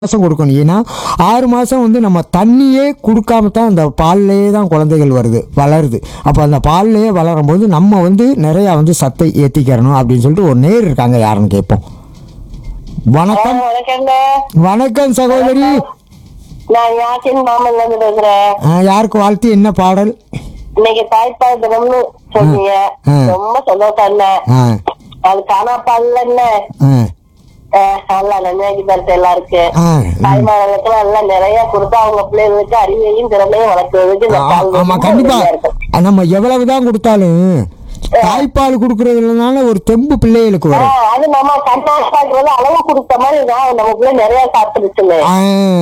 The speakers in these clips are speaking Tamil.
மாதம் கொடுக்கணும் ஏன்னா ஆறு மாதம் வந்து நம்ம தண்ணியே கொடுக்காம தான் அந்த பால்லையே தான் குழந்தைகள் வருது வளருது அப்போ அந்த பால்லையே வளரும் போது நம்ம வந்து நிறையா வந்து சத்தை ஏற்றிக்கிறணும் அப்படின்னு சொல்லிட்டு ஒரு நேர் இருக்காங்க யாருன்னு கேட்போம் வணக்கம் வணக்கங்க வணக்கம் சகோதரி நான் யாசின் மாமன்ல இருந்து பேசுறேன் ஆ, யாருக்கு வாழ்த்து என்ன பாடல் இன்னைக்கு தாய்ப்பால் தினம்னு சொன்னீங்க ஆ. ரொம்ப சந்தோஷம் என்ன ஆ அது காணாப்பால் என்ன ஆ நல்லா நன்மையாக்கி தரது எல்லாருக்கு ஆ தாய்மார்களுக்கு எல்லாம் நிறைய கொடுத்து அவங்க பிள்ளைகளுக்கு அறிவையும் திறமையும் வளர்க்கறதுக்கு இந்த ஆ- பால் ஆமா ரொம்ப கண்டிப்பா உதவியா இருக்கும். நம்ம எவ்வளவுதான் கொடுத்தாலும் தாய்ப்பால் கொடுக்கறதுனால ஒரு தெம்பு பிள்ளைகளுக்கு ஆ, வரும் அது நம்ம கண்ணால பாக்குறது அளவு கொடுத்த மாதிரி தான் நம்ம பிள்ளை நிறைய சாப்பிட்டுருச்சுன்னு ஆ,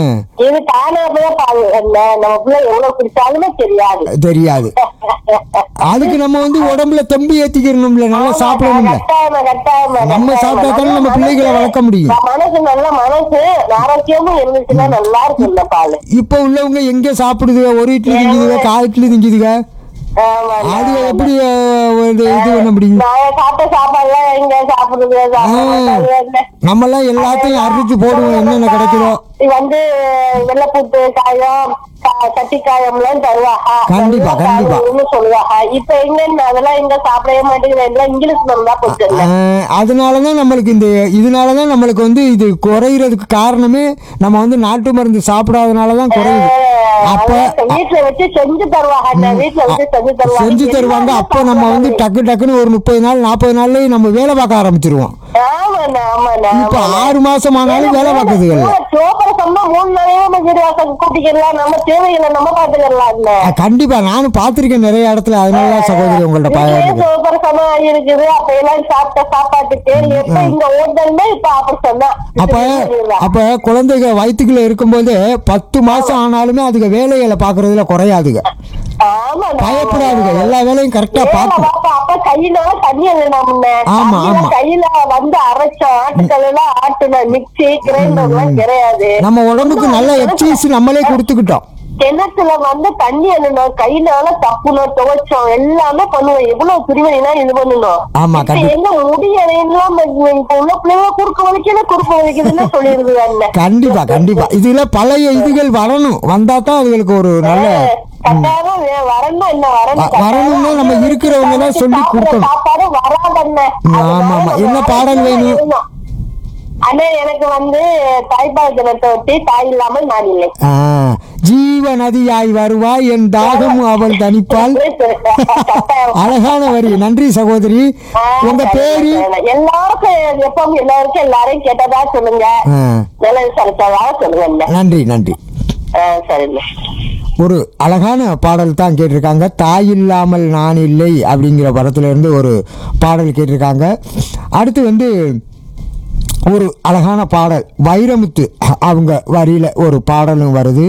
இது தானாவே பால் என்ன நம்ம பிள்ளை எவ்வளவு குடிச்சாலுமே தெரியாது தெரியாது அதுக்கு நம்ம வந்து உடம்புல தெம்பு ஏத்திக்கிறணும்ல நல்லா சாப்பிடணும்ல கட்டாயமா கட்டாயமா நம்ம கட்டாயமா. சாப்பிட்டா தானே நம்ம நல்ல பிள்ளைகளை மனசு, வளர்க்க முடியும். மனசு நல்ல மனசு ஆரோக்கியமும் இருந்துச்சுன்னா நல்லா இருக்கும் இந்த பால் இப்போ உள்ளவங்க எங்க சாப்பிடுதுங்க ஒரு இட்லி திங்குதுங்க கால் இட்லி திங்குதுங்க ஆமா அது எப்படி அஹ், இது இது பண்ண முடியும் நான் சாப்பிட்ட சாப்பாடுலாம் எங்க சாப்பிடுறது சாப்பிட மாட்டாங்க. நம்மெல்லாம் எல்லாத்தையும் அரிச்சு போடுவோம் என்னென்ன கிடைக்குதோ இது வந்து வெள்ளைப்பூட்டு காயம் கா- கத்திக்காயம் எல்லாம் தருவாங்க கண்டிப்பா, கண்டிப்பா. சொல்லுவாங்க இப்ப எங்க அதெல்லாம் எங்க சாப்பிடவே மாட்டேங்குது எல்லாம் இங்கிலீஷ் மருந்து தான் போச்சு ஆஹ், அதனாலதான் நம்மளுக்கு இந்த இதனாலதான் நம்மளுக்கு வந்து இது குறையிறதுக்கு காரணமே நம்ம வந்து நாட்டு மருந்து சாப்பிடாதனாலதான் குறையுது அப்ப வீட்டுல வச்சு செஞ்சு தருவாங்க வீட்டுல வச்சு செஞ்சு தருவாங்க செஞ்சு தருவாங்க அப்போ நம்ம வந்து டக்கு டக்குன்னு ஒரு முப்பது நாள் நாற்பது நாள்லயே நம்ம வேலை பார்க்க ஆரம்பிச்சிருவோம் ஆமாண்ணா ஆமாண்ணா இப்ப ஆறு மாசம் ஆனாலும் வேலை பார்க்கறதுக்கு இல்ல சோப்பரை சொன்னா மூணு நாளையே நம்ம வீடு வாசல் கூட்டிக்கலாம் நம்ம தேவைகளை நம்ம பாத்துக்கலாம் அஹ், கண்டிப்பா நானும் பார்த்திருக்கேன் நிறைய இடத்துல அதனால தான் சகோதரி உங்கள்ட்ட பாருங்க சோப்பர் சமா இருக்குது அப்ப எல்லாம் சாப்பிட்ட சாப்பாட்டுக்கு எப்ப இங்க ஓட்டல்னா இப்ப ஆபரேஷன் தான் அப்ப அப்ப குழந்தைங்க வயிற்றுக்குள்ள இருக்கும்போது பத்து மாசம் ஆனாலுமே அதுக்கு வேலைகளை பாக்குறதுல குறையாதுங்க ஆமா பயப்படாதுங்க எல்லா வேலையும் கரெக்டா பார்க்கும் அப்ப கையில தண்ணி எழுதினா முன்ன ஆமா, தண்ணியில ஆமா. கையில வந்து அரைச்சோம் ஆட்டுக்கல் எல்லாம் ஆட்டுன மிக்சி கிரைண்டர் எல்லாம் கிடையாது நம்ம உடம்புக்கு நல்ல எக்ஸசைஸ் நம்மளே கொடுத்துக்கிட்டோம் கிணத்துல வந்து தண்ணி எழுதணும் கையினால தப்புனோம் துவைச்சோம் எல்லாமே பண்ணுவோம் எவ்வளவு பிரிவினா இது பண்ணணும் ஆமா இப்ப கண்டிப்பா எங்க முடியலாம் இப்ப உள்ள பிள்ளைங்க குறுக்க வலிக்கல குறுக்க வலிக்குதுன்னு சொல்லிடுது அண்ணன் கண்டிப்பா கண்டிப்பா இதுல பழைய இதுகள் வரணும் வந்தா தான் அதுகளுக்கு ஒரு நல்ல கட்டாயம் வே- வரணும் என்ன வரணும் வ- வரணும்னா நம்ம இருக்கிறவங்க தான் சொல்லி சாப்பிடுற கொடுக்கணும். சாப்பாடு வராதண்ணே ஆமா, ஆமா. என்ன பாடல் வேணும்? அண்ணே எனக்கு வந்து தாய்ப்பால் தினத்தை ஒட்டி தாய் இல்லாமல் நான் இல்லை ஆ, ஜீவ நதியாய் வருவாய் என் தாகம் அவள் தனிப்பால் அழகான வரி நன்றி சகோதரி உங்க பேரு எல்லாருக்கும் எப்பவும் எல்லாருக்கும் எல்லாரையும் கேட்டதா சொல்லுங்க ஆ, நல்லது சரிச்சதா சொல்லுங்க அண்ணே. நன்றி நன்றி ஆ, சரிண்ணே ஒரு அழகான பாடல் தான் கேட்டிருக்காங்க தாய் இல்லாமல் நான் இல்லை அப்படிங்கிற படத்துல இருந்து ஒரு பாடல் கேட்டிருக்காங்க அடுத்து வந்து ஒரு அழகான பாடல் வைரமுத்து அவங்க வரியில ஒரு பாடலும் வருது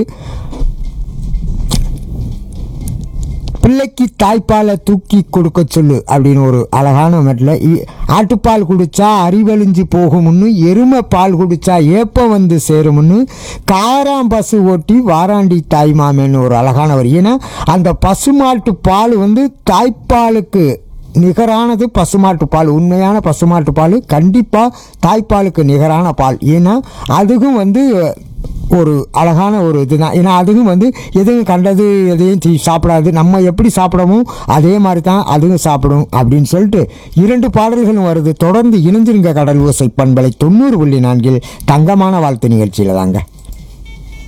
பிள்ளைக்கு தாய்ப்பாலை தூக்கி கொடுக்க சொல்லு அப்படின்னு ஒரு அழகான மெட்டில் ஆட்டுப்பால் குடிச்சா அறிவழிஞ்சு போகும்னு எருமை பால் குடிச்சா ஏப்பம் வந்து சேரும்னு காராம் பசு ஓட்டி வாராண்டி தாய் மாமேன்னு ஒரு அழகான வரி ஏன்னா அந்த பசுமாட்டு பால் வந்து தாய்ப்பாலுக்கு நிகரானது பசுமாட்டு பால் உண்மையான பசுமாட்டு பால் கண்டிப்பாக தாய்ப்பாலுக்கு நிகரான பால் ஏன்னா அதுவும் வந்து ஒரு அழகான ஒரு இதுதான் ஏன்னா அதுவும் வந்து எதுவும் கண்டது எதையும் தீ சாப்பிடாது நம்ம எப்படி சாப்பிடமோ அதே மாதிரி தான் அதுவும் சாப்பிடும் அப்படின்னு சொல்லிட்டு இரண்டு பாடல்களும் வருது தொடர்ந்து இணைஞ்சிருங்க கடல் ஓசை பண்பலை தொண்ணூறு புள்ளி நான்கில் தங்கமான வாழ்த்து நிகழ்ச்சியில் தாங்க